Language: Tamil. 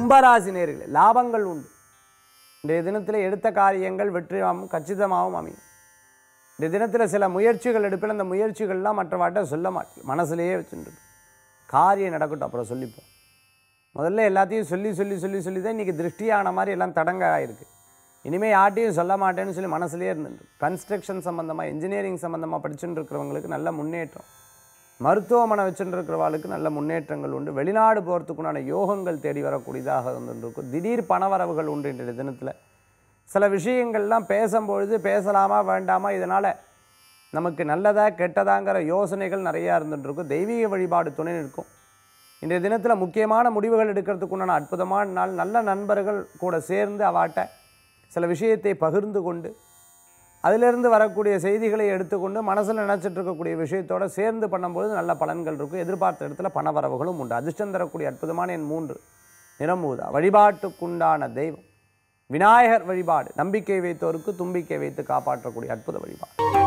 கும்பராசி நேர்களே லாபங்கள் உண்டு இன்றைய தினத்தில் எடுத்த காரியங்கள் வெற்றியாகவும் கச்சிதமாகவும் அமையும் இந்த தினத்தில் சில முயற்சிகள் எடுப்பில் அந்த முயற்சிகள்லாம் மற்றவாட்ட சொல்ல மாட்டேன் மனசுலேயே வச்சுட்டு காரியம் நடக்கட்டும் அப்புறம் சொல்லிப்போம் முதல்ல எல்லாத்தையும் சொல்லி சொல்லி சொல்லி சொல்லி தான் இன்றைக்கி திருஷ்டியான மாதிரி எல்லாம் தடங்க ஆயிருக்கு இனிமேல் யார்ட்டையும் சொல்ல மாட்டேன்னு சொல்லி மனசுலேயே இருந்துட்டு கன்ஸ்ட்ரக்ஷன் சம்மந்தமாக இன்ஜினியரிங் சம்மந்தமாக படிச்சுட்டு இருக்கிறவங்களுக்கு நல்ல முன்னேற்றம் மருத்துவமனை வச்சுட்டு இருக்கிறவாளுக்கு நல்ல முன்னேற்றங்கள் உண்டு வெளிநாடு போகிறதுக்குண்டான யோகங்கள் தேடி வரக்கூடியதாக இருந்துருக்கும் திடீர் பணவரவுகள் உண்டு இன்றைய தினத்தில் சில விஷயங்கள்லாம் பேசும்பொழுது பேசலாமா வேண்டாமா இதனால் நமக்கு நல்லதா கெட்டதாங்கிற யோசனைகள் நிறையா இருந்துட்டுருக்கும் தெய்வீக வழிபாடு துணை நிற்கும் இன்றைய தினத்தில் முக்கியமான முடிவுகள் எடுக்கிறதுக்குண்டான அற்புதமான நாள் நல்ல நண்பர்கள் கூட சேர்ந்து அவாட்ட சில விஷயத்தை பகிர்ந்து கொண்டு அதிலிருந்து வரக்கூடிய செய்திகளை எடுத்துக்கொண்டு மனசில் நினச்சிட்டு இருக்கக்கூடிய விஷயத்தோட சேர்ந்து பண்ணும்போது நல்ல பலன்கள் இருக்கும் எதிர்பார்த்த இடத்துல பணவரவுகளும் உண்டு அதிர்ஷ்டம் தரக்கூடிய அற்புதமான என் மூன்று நிறமூதா வழிபாட்டுக்குண்டான தெய்வம் விநாயகர் வழிபாடு நம்பிக்கை வைத்தோருக்கு தும்பிக்கை வைத்து காப்பாற்றக்கூடிய அற்புத வழிபாடு